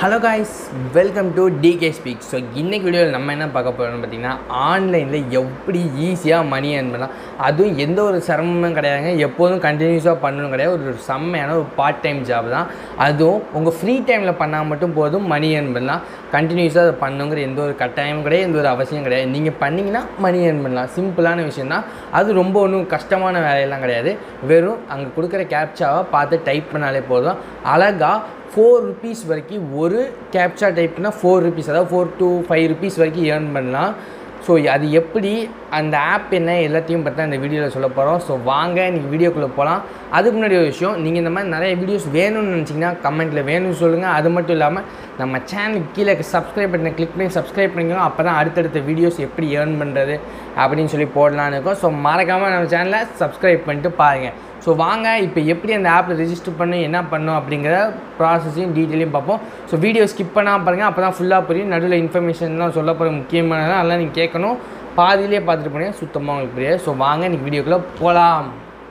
hello guys welcome to TK speak so இன்னைக்கு வீடியோவில் நம்ம என்ன பார்க்க போகிறோம்னு பார்த்தீங்கன்னா ஆன்லைனில் எப்படி ஈஸியாக மணி earn பண்ணலாம் அதுவும் எந்த ஒரு சிரமமும் கிடையாதுங்க எப்போதும் கண்டினியூஸாக பண்ணணும் கிடையாது ஒரு செம்மையான ஒரு பார்ட் டைம் ஜாப் தான் அதுவும் உங்கள் ஃப்ரீ டைமில் பண்ணால் மட்டும் போதும் மணி earn பண்ணலாம் கண்டினியூஸாக அதை பண்ணுங்கிற எந்த ஒரு கட்டாயமும் கிடையாது எந்த ஒரு அவசியம் கிடையாது நீங்கள் பண்ணிங்கன்னா மணி earn பண்ணலாம் சிம்பிளான விஷயம் தான் அது ரொம்ப ஒன்றும் கஷ்டமான வேலையெல்லாம் கிடையாது வெறும் அங்கே கொடுக்குற கேப்சாவை பார்த்து டைப் பண்ணாலே போதும் அழகாக ஃபோர் ருபீஸ் வரைக்கும் ஒரு கேப்சா டைப்னா ஃபோர் ருபீஸ் அதாவது ஃபோர் to ஃபைவ் ருபீஸ் வரைக்கும் ஏர்ன் பண்ணலாம் ஸோ அது எப்படி அந்த ஆப் என்ன எல்லாத்தையும் பற்றி இந்த வீடியோவில் சொல்ல போகிறோம் ஸோ வாங்க நீங்கள் வீடியோக்குள்ளே போகலாம் அதுக்கு முன்னாடி ஒரு விஷயம் நீங்கள் இந்த மாதிரி நிறைய வீடியோஸ் வேணும்னு நினச்சிங்கன்னா கமெண்ட்டில் வேணும்னு சொல்லுங்கள் அது மட்டும் இல்லாமல் நம்ம சேனலுக்கு கீழே சப்ஸ்கிரைப் பண்ணி கிளிக் பண்ணி சப்ஸ்கிரைப் பண்ணிக்கோங்க அப்போ தான் அடுத்தடுத்த வீடியோஸ் எப்படி ஏர்ன் பண்ணுறது அப்படின்னு சொல்லி போடலான்னு இருக்கோம் ஸோ மறக்காமல் நம்ம சேனலை சப்ஸ்கிரைப் பண்ணிட்டு பாருங்கள் ஸோ வாங்க இப்போ எப்படி அந்த ஆப்பில் ரெஜிஸ்டர் பண்ணி என்ன பண்ணோம் அப்படிங்கிற ப்ராசஸையும் டீட்டெயிலையும் பார்ப்போம் ஸோ வீடியோ ஸ்கிப் பண்ணாமல் பாருங்கள் அப்போ தான் ஃபுல்லாக புரியும் நடுவில் இன்ஃபர்மேஷன்லாம் சொல்ல போகிற முக்கியமானதான் அதெல்லாம் நீங்கள் கேட்கணும் பாதியிலே பார்த்துட்டு போனீங்க சுத்தமாக உங்களுக்கு புரியாது ஸோ வாங்க இன்றைக்கி வீடியோக்குள்ளே போகலாம்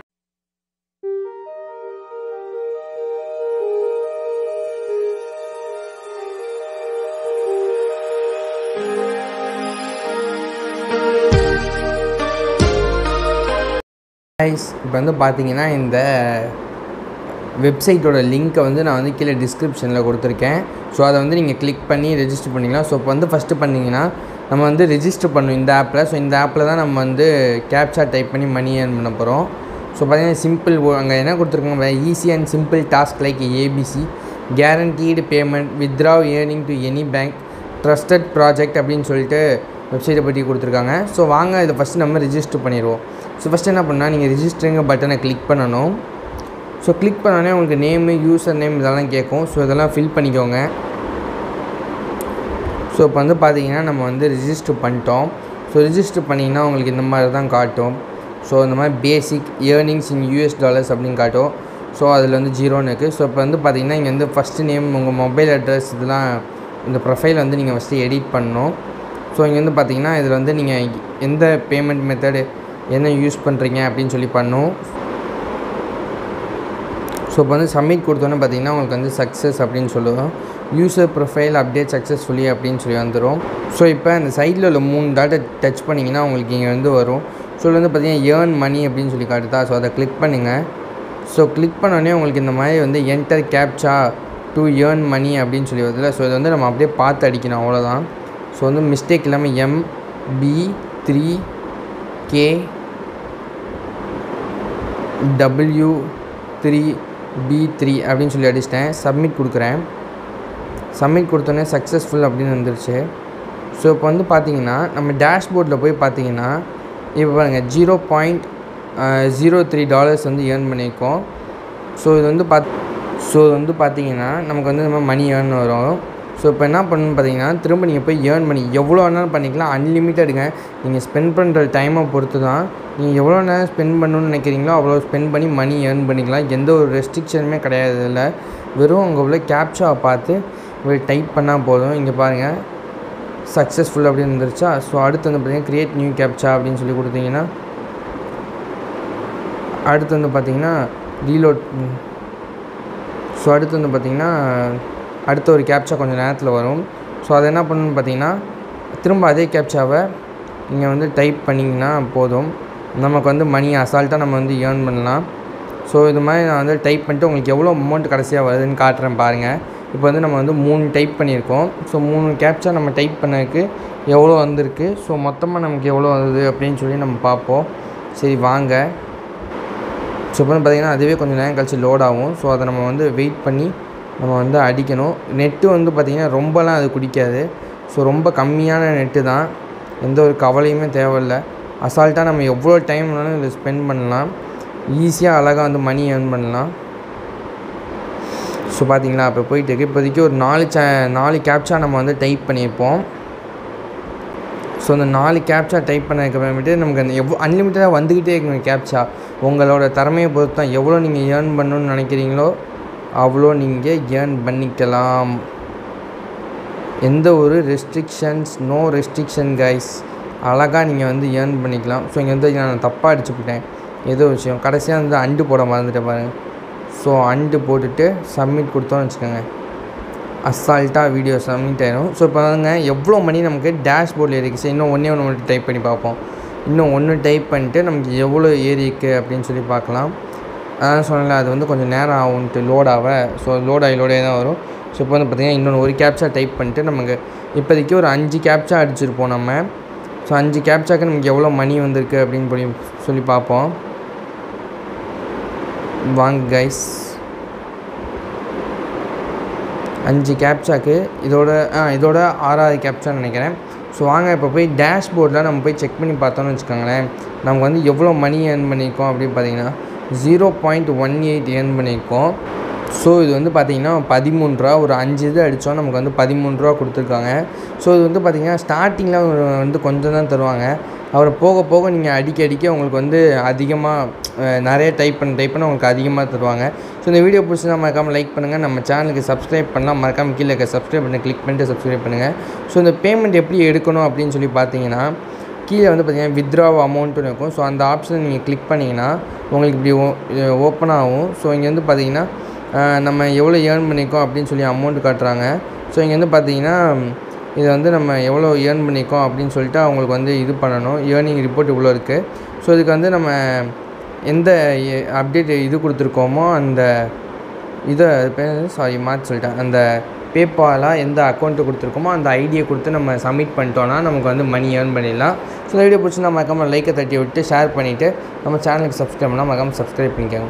கைஸ் இப்போ வந்து பார்த்தீங்கன்னா இந்த வெப்சைட்டோட லிங்க்கை வந்து நான் வந்து கீழே டிஸ்கிரிப்ஷனில் கொடுத்துருக்கேன் ஸோ அதை வந்து நீங்கள் கிளிக் பண்ணி ரெஜிஸ்டர் பண்ணிக்கலாம் ஸோ இப்போ வந்து ஃபஸ்ட்டு பண்ணிங்கன்னா நம்ம வந்து ரெஜிஸ்டர் பண்ணணும் இந்த ஆப்பில் ஸோ இந்த ஆப்பில் தான் நம்ம வந்து கேப்சா டைப் பண்ணி மணி ஏர்ன் பண்ண போகிறோம் ஸோ பார்த்தீங்கன்னா சிம்பிள் அங்கே என்ன கொடுத்துருக்காங்க easy and simple task like ABC guaranteed payment withdraw earning to any bank trusted project அப்படின்னு சொல்லிட்டு வெப்சைட்டை பற்றி கொடுத்துருக்காங்க ஸோ வாங்க இதை ஃபஸ்ட்டு நம்ம ரெஜிஸ்டர் பண்ணிடுவோம் ஸோ ஃபஸ்ட்டு என்ன பண்ணால் நீங்கள் ரெஜிஸ்டருங்க பட்டனை கிளிக் பண்ணணும் ஸோ கிளிக் பண்ணோடனே உங்களுக்கு நேமு யூசர் நேம் இதெல்லாம் கேட்கும் ஸோ இதெல்லாம் ஃபில் பண்ணிக்கோங்க ஸோ இப்போ வந்து பார்த்தீங்கன்னா நம்ம வந்து ரிஜிஸ்டர் பண்ணிட்டோம் ஸோ ரிஜிஸ்டர் பண்ணிங்கன்னா உங்களுக்கு இந்த மாதிரி தான் காட்டும் ஸோ இந்த மாதிரி basic earnings in US dollars அப்படின்னு காட்டும் ஸோ அதில் வந்து ஜீரோன்னு இருக்குது ஸோ இப்போ வந்து பார்த்தீங்கன்னா இங்கே வந்து ஃபஸ்ட்டு நேம் உங்கள் மொபைல் அட்ரஸ் இதெல்லாம் இந்த ப்ரொஃபைல் வந்து நீங்கள் ஃபஸ்ட்டு எடிட் பண்ணணும் ஸோ இங்கே வந்து பார்த்தீங்கன்னா இதில் வந்து நீங்கள் எந்த பேமெண்ட் மெத்தடு என்ன யூஸ் பண்ணுறீங்க அப்படின்னு சொல்லி பண்ணும் ஸோ இப்போ வந்து சப்மிட் கொடுத்தோன்னே பார்த்தீங்கன்னா உங்களுக்கு வந்து சக்ஸஸ் அப்படின்னு சொல்லுவோம் யூசர் ப்ரொஃபைல் அப்டேட் சக்ஸஸ்ஃபுல்லி அப்படின்னு சொல்லி வந்துடும் ஸோ இப்போ அந்த சைடில் உள்ள மூணு டாட்டை டச் பண்ணிங்கன்னா உங்களுக்கு இங்கே வந்து வரும் ஸோ இதுல வந்து பார்த்தீங்கன்னா ஏர்ன் மணி அப்படின்னு சொல்லி காட்டுதா ஸோ அதை கிளிக் பண்ணுங்கள் ஸோ கிளிக் பண்ணோடனே உங்களுக்கு இந்த மாதிரி வந்து enter captcha to earn money அப்படின்னு சொல்லி வருதுல ஸோ இதை வந்து நம்ம அப்படியே பார்த்து அடிக்கணும் அவ்வளோதான் ஸோ வந்து மிஸ்டேக் இல்லாமல் M P three K W three P three அப்படின்னு சொல்லி அடிச்சிட்டேன் சப்மிட் கொடுக்குறேன் சப்மிட் கொடுத்தோன்னே சக்ஸஸ்ஃபுல் அப்படின்னு வந்துருச்சு ஸோ இப்போ வந்து பார்த்தீங்கன்னா நம்ம டேஷ்போர்டில் போய் பார்த்தீங்கன்னா இப்போ பாருங்கள் zero point zero three dollars வந்து ஏர்ன் பண்ணியிருக்கோம் ஸோ இது வந்து பாத் ஸோ இது வந்து பார்த்தீங்கன்னா நமக்கு வந்து இந்த மாதிரி மணி ஏர்ன் வரும் ஸோ இப்போ என்ன பண்ணணும்னு பார்த்தீங்கன்னா திரும்ப நீங்கள் போய் ஏர்ன் பண்ணி எவ்வளோ வேணாலும் பண்ணிக்கலாம் அன்லிமிட்டடுங்க நீங்கள் ஸ்பெண்ட் பண்ணுற டைமை பொறுத்து தான் நீங்கள் எவ்வளோ நேரம் ஸ்பெண்ட் பண்ணணும்னு நினைக்கிறீங்களோ அவ்வளோ ஸ்பெண்ட் பண்ணி மணி ஏர்ன் பண்ணிக்கலாம் எந்த ஒரு ரெஸ்ட்ரிக்ஷனுமே கிடையாது இதில் வெறும் அங்கே உள்ள கேப்சாவை பார்த்து டைப் பண்ணால் போதும் இங்கே பாருங்கள் சக்ஸஸ்ஃபுல் அப்படின்னு வந்துருச்சா ஸோ அடுத்து வந்து பார்த்தீங்கன்னா க்ரியேட் நியூ கேப்சா அப்படின்னு சொல்லி கொடுத்தீங்கன்னா அடுத்து வந்து பார்த்தீங்கன்னா ரீலோட் ஸோ அடுத்து வந்து பார்த்தீங்கன்னா அடுத்த ஒரு கேப்சா கொஞ்சம் நேரத்தில் வரும் ஸோ அதை என்ன பண்ணணும்னு பார்த்தீங்கன்னா திரும்ப அதே கேப்சாவை நீங்கள் வந்து டைப் பண்ணிங்கன்னா போதும் நமக்கு வந்து மணி அசால்ட்டாக நம்ம வந்து ஏர்ன் பண்ணலாம் ஸோ இது மாதிரி நான் வந்து டைப் பண்ணிட்டு உங்களுக்கு எவ்வளோ அமௌண்ட் கடைசியாக வருதுன்னு காட்டுறேன் பாருங்கள் இப்போ வந்து நம்ம வந்து மூணு டைப் பண்ணியிருக்கோம் ஸோ மூணு கேப்சா நம்ம டைப் பண்ணதுக்கு எவ்வளோ வந்திருக்கு ஸோ மொத்தமாக நமக்கு எவ்வளோ வருது அப்படின்னு சொல்லி நம்ம பார்ப்போம் சரி வாங்க ஸோ இப்போ வந்து பார்த்திங்கன்னா அதுவே கொஞ்சம் நேரம் கழிச்சு லோட் ஆகும் ஸோ அதை நம்ம வந்து வெயிட் பண்ணி நம்ம வந்து அடிக்கணும் நெட்டு வந்து பார்த்திங்கன்னா ரொம்பலாம் அது குடிக்காது ஸோ ரொம்ப கம்மியான நெட்டு தான் எந்த ஒரு கவலையுமே தேவையில்லை அசால்ட்டாக நம்ம எவ்வளோ டைம் வேணாலும் இதில் ஸ்பெண்ட் பண்ணலாம் ஈஸியாக அழகாக வந்து மணி ஏர்ன் பண்ணலாம் ஸோ பார்த்தீங்களா அப்போ போயிட்டு இருக்கு இப்போதைக்கு ஒரு நாலு சே நாலு கேப்சா நம்ம வந்து டைப் பண்ணியிருப்போம் ஸோ அந்த நாலு கேப்சா டைப் பண்ணதுக்கு அப்புறமேட்டு நமக்கு அந்த எவ்வளோ அன்லிமிட்டடாக வந்துக்கிட்டே இருக்குங்க கேப்சா உங்களோட திறமையை பொறுத்து தான் எவ்வளோ நீங்கள் ஏர்ன் பண்ணணும்னு நினைக்கிறீங்களோ அவ்வளோ நீங்கள் ஏர்ன் பண்ணிக்கலாம் எந்த ஒரு ரெஸ்ட்ரிக்ஷன்ஸ் நோ ரெஸ்ட்ரிக்ஷன் கைஸ் அழகாக நீங்கள் வந்து ஏர்ன் பண்ணிக்கலாம் ஸோ இங்கே வந்து நான் தப்பாக அடிச்சுப்பிட்டேன் ஏதோ விஷயம் கடைசியாக வந்து அண்டு போட மறந்துட்டேன் பாருங்கள் ஸோ அண்டு போட்டுட்டு சப்மிட் கொடுத்தோன்னு வச்சுக்கோங்க அசால்ட்டாக வீடியோ சப்மிட் ஆயிடும் ஸோ இப்போ பாருங்க எவ்வளோ மணி நமக்கு டேஷ்போர்டில் இருக்குது சரி இன்னும் ஒன்றே ஒன்று மட்டும் டைப் பண்ணி பார்ப்போம் இன்னும் ஒன்று டைப் பண்ணிட்டு நமக்கு எவ்வளோ ஏறி இருக்குது அப்படின்னு சொல்லி பார்க்கலாம் அதான் சொன்னல அது வந்து கொஞ்சம் நேரம் ஆகும்ட்டு லோட் ஆக ஸோ லோட் ஆகி லோடே தான் வரும் ஸோ இப்போ வந்து பார்த்திங்கன்னா இன்னொன்று ஒரு கேப்சா டைப் பண்ணிட்டு நமக்கு இப்போதைக்கு ஒரு அஞ்சு கேப்சா அடிச்சிருப்போம் நம்ம ஸோ அஞ்சு கேப்சாக்கு நமக்கு எவ்வளோ மணி வந்திருக்கு அப்படின்னு சொல்லி சொல்லி பார்ப்போம் வாங்க கைஸ் அஞ்சு கேப்சாக்கு இதோட ஆ இதோட ஆறாவது கேப்சான்னு நினைக்கிறேன் ஸோ வாங்க இப்போ போய் டேஷ்போர்டில் நம்ம போய் செக் பண்ணி பார்த்தோம்னு வச்சுக்கோங்களேன் நமக்கு வந்து எவ்வளோ மணி ஏர்ன் பண்ணியிருக்கோம் அப்படின்னு பார்த்தீங்கன்னா zero point one eight earn பண்ணியிருக்கோம் ஸோ இது வந்து பார்த்திங்கன்னா பதிமூணு ரூபா ஒரு அஞ்சு இது அடித்தோம் நமக்கு வந்து பதிமூணு ரூபா கொடுத்துருக்காங்க ஸோ இது வந்து பார்த்திங்கன்னா ஸ்டார்டிங்கில் வந்து கொஞ்சம் தான் தருவாங்க அப்புறம் போக போக நீங்கள் அடிக்க அடிக்க உங்களுக்கு வந்து அதிகமாக நிறைய டைப் பண்ண டைப் பண்ண உங்களுக்கு அதிகமாக தருவாங்க ஸோ இந்த வீடியோ பிடிச்சா மறக்காமல் லைக் பண்ணுங்கள் நம்ம சேனலுக்கு சப்ஸ்கிரைப் பண்ணால் மறக்காமல் கீழே இருக்க சப்ஸ்கிரைப் பண்ணி கிளிக் பண்ணிட்டு சப்ஸ்கிரைப் பண்ணுங்கள் ஸோ இந்த பேமெண்ட் எப்படி எடுக்கணும் அப்படின்னு சொல்லி பார்த்தீங்கன்னா கீழே வந்து பார்த்தீங்கன்னா வித்ராவ் அமௌண்ட்டுன்னு இருக்கும் ஸோ அந்த ஆப்ஷனை நீங்கள் கிளிக் பண்ணிங்கன்னா உங்களுக்கு இப்படி ஓப்பன் ஆகும் ஸோ இங்கே வந்து பார்த்தீங்கன்னா நம்ம எவ்வளோ ஏர்ன் பண்ணியிருக்கோம் அப்படின்னு சொல்லி அமௌண்ட் காட்டுறாங்க ஸோ இங்கே வந்து பார்த்தீங்கன்னா இதை வந்து நம்ம எவ்வளோ ஏர்ன் பண்ணியிருக்கோம் அப்படின்னு சொல்லிட்டு அவங்களுக்கு வந்து இது பண்ணணும் ஏர்னிங் ரிப்போர்ட் இவ்வளோ இருக்குது ஸோ இதுக்கு வந்து நம்ம எந்த அப்டேட் இது கொடுத்துருக்கோமோ அந்த இதை பேர் சாரி மாற்றி சொல்லிட்டேன் அந்த பேபாலாக எந்த அக்கௌண்ட்டு கொடுத்துருக்கோமோ அந்த ஐடியை கொடுத்து நம்ம சப்மிட் பண்ணிட்டோன்னா நமக்கு வந்து மணி ஏர்ன் பண்ணிடலாம் ஸோ இந்த வீடியோ பிடிச்சி நம்ம மறக்காமல் லைக்கை தட்டி விட்டு ஷேர் பண்ணிவிட்டு நம்ம சேனலுக்கு சப்ஸ்கிரைப் பண்ணால் மறக்காமல் சப்ஸ்கிரைப் பண்ணிக்கோங்க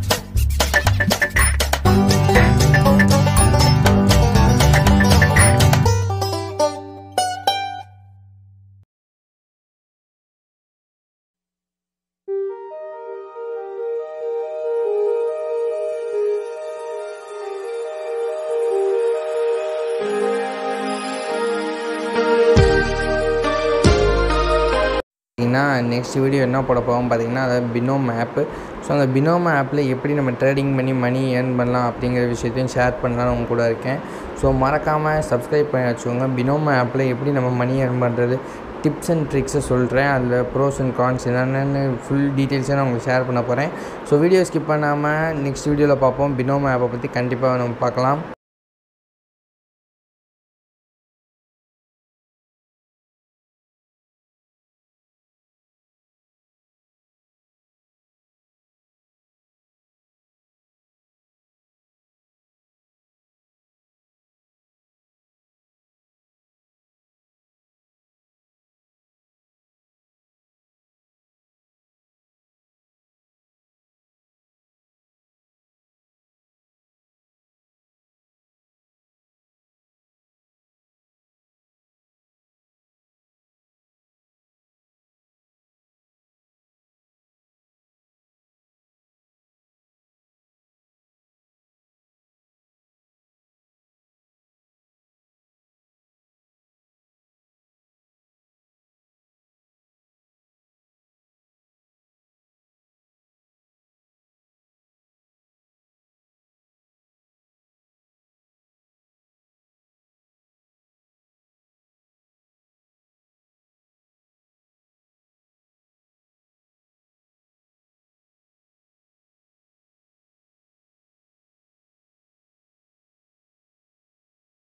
பார்த்தீங்கன்னா நெக்ஸ்ட் வீடியோ என்ன போட போவோம் பார்த்தீங்கன்னா அதாவது பினோம் ஆப்பு ஸோ அந்த பினோம் ஆப்பில் எப்படி நம்ம ட்ரேடிங் பண்ணி மணி ஏர்ன் பண்ணலாம் அப்படிங்கிற விஷயத்தையும் ஷேர் பண்ணலாம்னு உங்க கூட இருக்கேன் ஸோ மறக்காமல் சப்ஸ்கிரைப் பண்ணி வச்சுக்கோங்க பினோம் ஆப்பில் எப்படி நம்ம மணி ஏர்ன் பண்ணுறது டிப்ஸ் அண்ட் ட்ரிக்ஸை சொல்கிறேன் அதில் ப்ரோஸ் அண்ட் கான்ஸ் என்னென்னு ஃபுல் டீட்டெயில்ஸை நான் உங்களுக்கு ஷேர் பண்ண போகிறேன் ஸோ வீடியோ ஸ்கிப் பண்ணாமல் நெக்ஸ்ட் வீடியோவில் பார்ப்போம் பினோம் ஆப்பை பற்றி கண்டிப்பாக நம்ம பார்க்கலாம்